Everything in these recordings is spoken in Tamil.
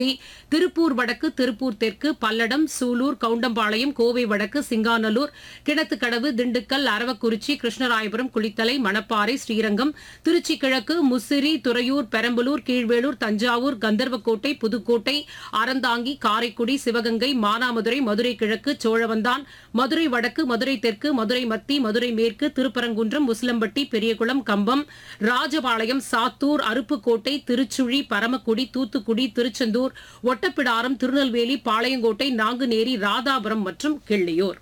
திருப்பூர் வடக்கு திருப்பூர் தெற்கு பல்லடம் சூலூர் கவுண்டம்பாளையம் கோவை வடக்கு சிங்காநல்லூர் கிணத்துக்கடவு திண்டுக்கல் அரவக்குறிச்சி கிருஷ்ணராயபுரம் குளித்தலை மணப்பாறை ஸ்ரீரங்கம் திருச்சி கிழக்கு முசிறி துறையூர் பெரம்பலூர் கீழ்வேளூர் தஞ்சாவூர் கந்தர்வக்கோட்டை புதுக்கோட்டை அறந்தாங்கி காரைக்குடி சிவகங்கை மானாமதுரை மதுரை கிழக்கு சோழவந்தான் மதுரை வடக்கு மதுரை தெற்கு மதுரை மத்தி மதுரை மேற்கு திருப்பரங்குன்றம் முஸ்லம்பட்டி பெரியகுளம் கம்பம் ராஜபாளையம் சாத்தூர் அருப்புக்கோட்டை திருச்சுழி பரமக்குடி தூத்துக்குடி திருச்செந்தூர் ஒட்டப்பிடாரம் திருநெல்வேலி பாளையங்கோட்டை நாங்குநேரி ராதாபுரம் மற்றும் கிள்ளியூர்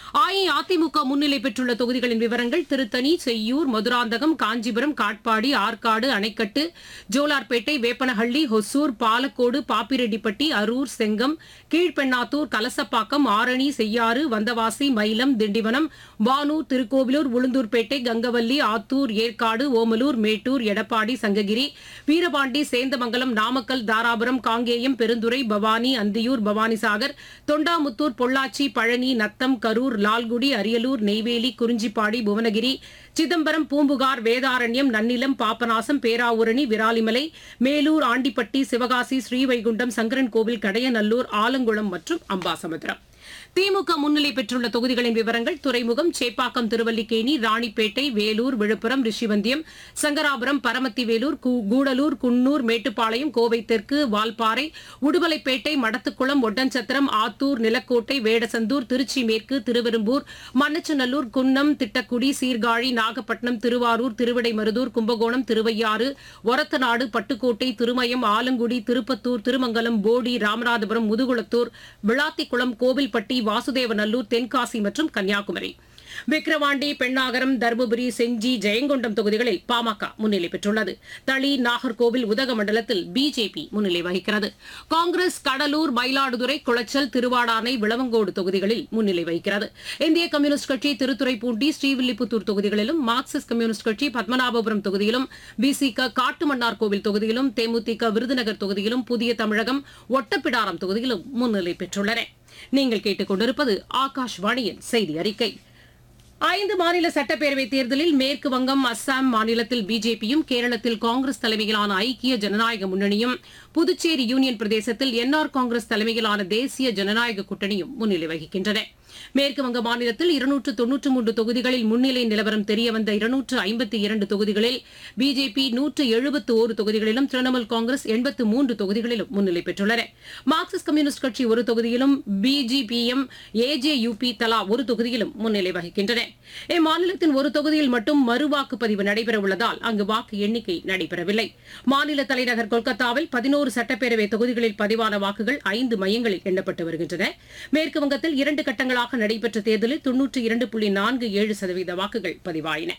அஇஅதிமுக முன்னிலை பெற்றுள்ள தொகுதிகளின் விவரங்கள் திருத்தணி செய்யூர் மதுராந்தகம் காஞ்சிபுரம் காட்பாடி ஆற்காடு அணைக்கட்டு ஜோலார்பேட்டை வேப்பனஹள்ளி ஹொசூர் பாலக்கோடு பாப்பிரெட்டிப்பட்டி அரூர் செங்கம் கீழ்பெண்ணாத்தூர் கலசப்பாக்கம் ஆரணி செய்யாறு வந்தவாசி மயிலம் திண்டிவனம் வானூர் திருக்கோவிலூர் உளுந்தூர்பேட்டை கங்கவல்லி ஆத்தூர் ஏற்காடு ஓமலூர் மேட்டூர் எடப்பாடி சங்ககிரி வீரபாண்டி சேந்தமங்கலம் நாமக்கல் தாராபுரம் காங்கேயம் பெருந்துறை பவானி அந்தியூர் பவானிசாகர் தொண்டாமுத்தூர் பொள்ளாச்சி பழனி நத்தம் கரூர் லால்குடி அரியலூர் நெய்வேலி குறிஞ்சிப்பாடி புவனகிரி சிதம்பரம் பூம்புகார் வேதாரண்யம் நன்னிலம் பாபநாசம் பேராவூரணி விராலிமலை மேலூர் ஆண்டிப்பட்டி சிவகாசி ஸ்ரீவைகுண்டம் சங்கரன்கோவில் கடையநல்லூர் ஆலங்குளம் மற்றும் அம்பாசமுத்திரம் திமுக முன்னிலை பெற்றுள்ள தொகுதிகளின் விவரங்கள் துறைமுகம் சேப்பாக்கம் திருவல்லிக்கேணி ராணிப்பேட்டை வேலூர் விழுப்புரம் ரிஷிவந்தியம் சங்கராபுரம் பரமத்திவேலூர் கூ- கூடலூர் குன்னூர் மேட்டுப்பாளையம் கோவை தெற்கு வால்பாறை உடுமலைப்பேட்டை மடத்துக்குளம் ஒட்டன்சத்திரம் ஆத்தூர் நிலக்கோட்டை வேடசந்தூர் திருச்சி மேற்கு திருவெரும்பூர் மண்ணச்சநல்லூர் குன்னம் திட்டக்குடி சீர்காழி நாகப்பட்டினம் திருவாரூர் திருவிடைமருதூர் கும்பகோணம் திருவையாறு ஒரத்தநாடு பட்டுக்கோட்டை திருமயம் ஆலங்குடி திருப்பத்தூர் திருமங்கலம் போடி ராமநாதபுரம் முதுகுளத்தூர் விளாத்திக்குளம் கோவில்பட்டி வாசுதேவநல்லூர் தென்காசி மற்றும் கன்னியாகுமரி விக்கிரவாண்டி பெண்ணாகரம் தருமபுரி செஞ்சி ஜெயங்கொண்டம் தொகுதிகளில் பாமக முன்னிலை பெற்றுள்ளது தளி நாகர்கோவில் உதகமண்டலத்தில் பிஜேபி முன்னிலை வகிக்கிறது காங்கிரஸ் கடலூர் மயிலாடுதுறை குளச்சல் திருவாடானை விளவங்கோடு தொகுதிகளில் முன்னிலை வகிக்கிறது இந்திய கம்யூனிஸ்ட் கட்சி திருத்துறைப்பூண்டி ஸ்ரீவில்லிபுத்தூர் தொகுதிகளிலும் மார்க்சிஸ்ட் கம்யூனிஸ்ட் கட்சி பத்மநாபபுரம் தொகுதியிலும் பிசிக காட்டுமன்னார்கோவில் தொகுதியிலும் தேமுதிக விருதுநகர் தொகுதியிலும் புதிய தமிழகம் ஒட்டப்பிடாரம் தொகுதியிலும் முன்னிலை பெற்றுள்ளன நீங்கள் கேட்டுக்கொண்டிருப்பது ஆகாஷ்வாணியின் செய்தி அறிக்கை ஐந்து மாநில சட்டப்பேரவைத் தேர்தலில் மேற்கு வங்கம் அஸ்ஸாம் மாநிலத்தில் பிஜேபியும் கேரளத்தில் காங்கிரஸ் தலைமையிலான ஐக்கிய ஜனநாயக முன்னணியும் புதுச்சேரி யூனியன் பிரதேசத்தில் என்ஆர் காங்கிரஸ் தலைமையிலான தேசிய ஜனநாயக கூட்டணியும் முன்னிலை வகிக்கின்றன மேற்கு வங்க மாநிலத்தில் இருநூற்று தொன்னூற்று மூன்று தொகுதிகளில் முன்னிலை நிலவரம் தெரியவந்த இருநூற்று ஐம்பத்தி இரண்டு தொகுதிகளில் பிஜேபி நூற்று எழுபத்து ஒரு தொகுதிகளிலும் திரிணாமுல் காங்கிரஸ் எண்பத்து மூன்று தொகுதிகளிலும் முன்னிலை பெற்றுள்ளன மார்க்சிஸ்ட் கம்யூனிஸ்ட் கட்சி ஒரு தொகுதியிலும் பிஜிபிஎம் ஏஜேயுபி தலா ஒரு தொகுதியிலும் முன்னிலை வகிக்கின்றன இம்மாநிலத்தின் ஒரு தொகுதியில் மட்டும் மறுவாக்குப்பதிவு நடைபெறவுள்ளதால் அங்கு வாக்கு எண்ணிக்கை நடைபெறவில்லை மாநில தலைநகர் கொல்கத்தாவில் பதினோரு சட்டப்பேரவை தொகுதிகளில் பதிவான வாக்குகள் ஐந்து மையங்களில் எண்ணப்பட்டு வருகின்றன மேற்கு வங்கத்தில் இரண்டு கட்டங்களாக நடைபெற்ற தேர்தலில் தொன்னூற்றி இரண்டு புள்ளி நான்கு ஏழு சதவீத வாக்குகள் பதிவாயின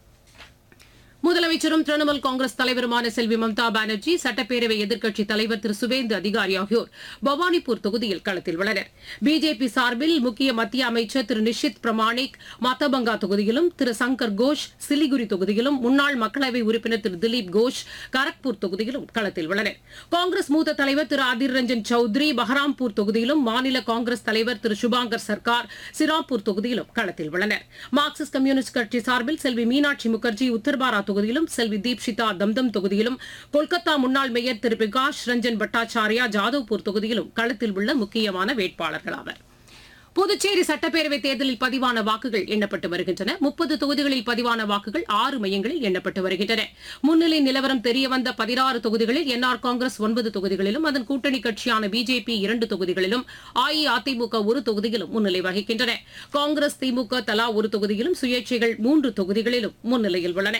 முதலமைச்சரும் திரிணாமுல் காங்கிரஸ் தலைவருமான செல்வி மம்தா பானர்ஜி சட்டப்பேரவை எதிர்க்கட்சித் தலைவர் திரு சுவேந்து அதிகாரி ஆகியோர் பவானிபூர் தொகுதியில் களத்தில் உள்ளனர் பிஜேபி சார்பில் முக்கிய மத்திய அமைச்சர் திரு நிஷித் பிரமாணிக் மத்தபங்கா தொகுதியிலும் திரு சங்கர் கோஷ் சிலிகுரி தொகுதியிலும் முன்னாள் மக்களவை உறுப்பினர் திரு திலீப் கோஷ் கரக்பூர் தொகுதியிலும் களத்தில் உள்ளனர் காங்கிரஸ் மூத்த தலைவர் திரு அதிர் ரஞ்சன் சௌத்ரி பஹராம்பூர் தொகுதியிலும் மாநில காங்கிரஸ் தலைவர் திரு சுபாங்கர் சர்க்கார் சிராப்பூர் தொகுதியிலும் களத்தில் உள்ளனர் மார்க்சிஸ்ட் கம்யூனிஸ்ட் கட்சி சார்பில் செல்வி மீனாட்சி முகர்ஜி உத்தர்பாரா தொகுதியிலும் செல்வி தீப்ஷிதா தம்தம் தொகுதியிலும் கொல்கத்தா முன்னாள் மேயர் திரு பிரகாஷ் ரஞ்சன் பட்டாச்சாரியா ஜாதவ்பூர் தொகுதியிலும் களத்தில் உள்ள முக்கியமான வேட்பாளர்கள் ஆவர் புதுச்சேரி சட்டப்பேரவை தேர்தலில் பதிவான வாக்குகள் எண்ணப்பட்டு வருகின்றன முப்பது தொகுதிகளில் பதிவான வாக்குகள் ஆறு மையங்களில் எண்ணப்பட்டு வருகின்றன முன்னிலை நிலவரம் தெரியவந்த பதினாறு தொகுதிகளில் என்ஆர் காங்கிரஸ் ஒன்பது தொகுதிகளிலும் அதன் கூட்டணி கட்சியான பிஜேபி இரண்டு தொகுதிகளிலும் அஇஅதிமுக ஒரு தொகுதியிலும் முன்னிலை வகிக்கின்றன காங்கிரஸ் திமுக தலா ஒரு தொகுதியிலும் சுயேட்சைகள் மூன்று தொகுதிகளிலும் முன்னிலையில் உள்ளன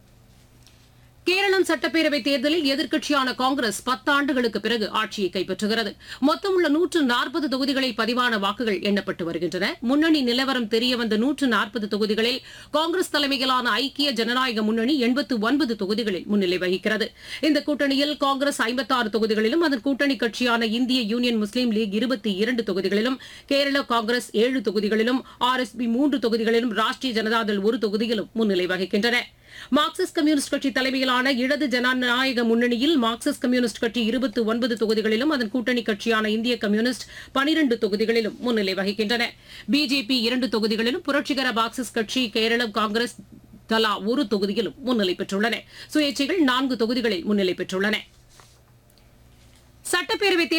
கேரளம் சட்டப்பேரவைத் தேர்தலில் எதிர்க்கட்சியான காங்கிரஸ் பத்தாண்டுகளுக்கு பிறகு ஆட்சியை கைப்பற்றுகிறது மொத்தமுள்ள நூற்று நாற்பது தொகுதிகளில் பதிவான வாக்குகள் எண்ணப்பட்டு வருகின்றன முன்னணி நிலவரம் தெரியவந்த நூற்று நாற்பது தொகுதிகளில் காங்கிரஸ் தலைமையிலான ஐக்கிய ஜனநாயக முன்னணி எண்பத்து ஒன்பது தொகுதிகளில் முன்னிலை வகிக்கிறது இந்த கூட்டணியில் காங்கிரஸ் ஐம்பத்தாறு தொகுதிகளிலும் அதன் கூட்டணி கட்சியான இந்திய யூனியன் முஸ்லீம் லீக் இருபத்தி இரண்டு தொகுதிகளிலும் கேரள காங்கிரஸ் ஏழு தொகுதிகளிலும் ஆர்எஸ்பி மூன்று தொகுதிகளிலும் ராஷ்டிரிய ஜனதாதள் ஒரு தொகுதியிலும் முன்னிலை வகிக்கின்றன மார்க்சிஸ்ட் கம்யூனிஸ்ட் கட்சி தலைமையிலான இடது ஜனநாயக முன்னணியில் மார்க்சிஸ்ட் கம்யூனிஸ்ட் கட்சி இருபத்தி ஒன்பது தொகுதிகளிலும் அதன் கூட்டணி கட்சியான இந்திய கம்யூனிஸ்ட் பனிரண்டு தொகுதிகளிலும் முன்னிலை வகிக்கின்றன பிஜேபி இரண்டு தொகுதிகளிலும் புரட்சிகர மார்க்சிஸ்ட் கட்சி கேரள காங்கிரஸ் தலா ஒரு தொகுதியிலும் முன்னிலை பெற்றுள்ளன சுயேட்சைகள் நான்கு தொகுதிகளில் முன்னிலை பெற்றுள்ளன சட்டப்பேரவை